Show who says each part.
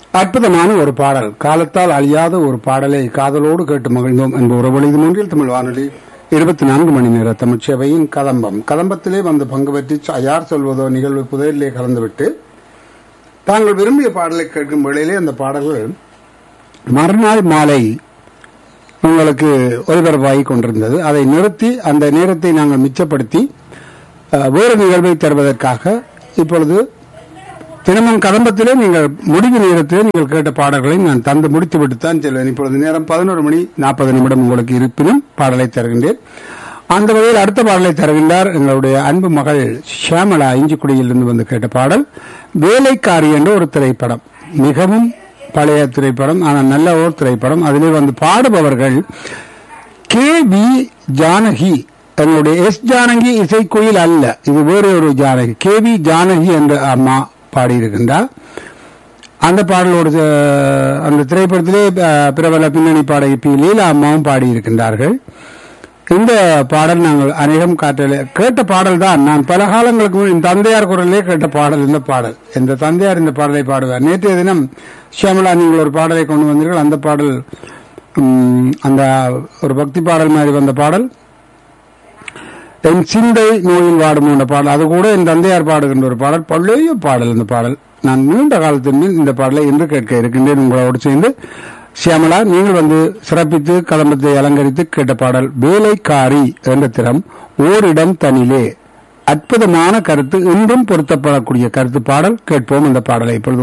Speaker 1: அற்புதமான ஒரு பாடல் காலத்தால் அழியாத ஒரு பாடலை காதலோடு கேட்டு மகிழ்ந்தோம் என்ற ஒரு வழி மூன்றில் தமிழ் வானொலி இருபத்தி நான்கு மணி நேர தமிழ் சேவையின் கதம்பம் கதம்பத்திலே வந்து பங்கு பெற்றி யார் சொல்வதோ நிகழ்வு புதையிலே கலந்துவிட்டு தாங்கள் விரும்பிய பாடலை கேட்கும் வேளையிலே அந்த பாடல்கள் மறுநாள் மாலை உங்களுக்கு ஒலிபரப்பாகி கொண்டிருந்தது அதை நிறுத்தி அந்த நேரத்தை நாங்கள் மிச்சப்படுத்தி அஹ், வேறு நிகழ்வை தருவதற்காக இப்பொழுது தினமும் கதம்பத்திலே நீங்கள் முடிவு நேரத்திலே நீங்கள் கேட்ட பாடல்களை நான் தந்து முடித்து விட்டுத்தான் செல்வேன் இப்பொழுது நேரம் பதினோரு மணி நாற்பது நிமிடம் உங்களுக்கு இருப்பினும் பாடலை தருகின்றேன் அந்த வகையில் அடுத்த பாடலை தருகின்றார் எங்களுடைய அன்பு மகள் ஷியாமலா இஞ்சிக்குடியிலிருந்து வந்து கேட்ட பாடல் வேலைக்காரி என்ற ஒரு திரைப்படம் மிகவும் பழைய திரைப்படம் ஆனால் நல்ல ஒரு திரைப்படம் அதிலே வந்து பாடுபவர்கள் கே வி ஜானகி எங்களுடைய எஸ் ஜானகி இசைக்குயில் அல்ல இது வேறு ஒரு ஜானகி கே வி ஜானகி என்ற அம்மா பாடியிருக்கின்றார் அந்த பாடலோடு அஹ், அந்த திரைப்படத்திலே அஹ், பிரபல பின்னணி பாடகி பி லீலா அம்மாவும் பாடியிருக்கின்றார்கள் இந்த பாடல் நாங்கள் அநேகம் காட்டல கேட்ட பாடல் தான் நான் பல காலங்களுக்கு முன் என் தந்தையார் குரலிலே கேட்ட பாடல் இந்த பாடல் இந்த தந்தையார் இந்த பாடலை பாடுவார் நேற்றைய தினம் ஷியாமலா நீங்கள் ஒரு பாடலை கொண்டு வந்தீர்கள் அந்த பாடல் ம், அந்த ஒரு பக்தி பாடல் மாதிரி வந்த பாடல் என் சிந்தை நோயில் வாடும் என்ற பாடல் அது கூட என் தந்தையார் பாடுகின்ற ஒரு பாடல் பழைய பாடல் இந்த பாடல் நான் நீண்ட காலத்தின் மேல் இந்த பாடலை இன்று கேட்க இருக்கின்றேன் உங்களோடு சேர்ந்து சியாமலா நீங்கள் வந்து சிறப்பித்து கதம்பத்தை அலங்கரித்து கேட்ட பாடல் வேலைக்காரி என்ற திறம் ஓரிடம் தனிலே அற்புதமான கருத்து இன்றும் பொருத்தப்படக்கூடிய கருத்து பாடல் கேட்போம் இந்த பாடலை இப்பொழுது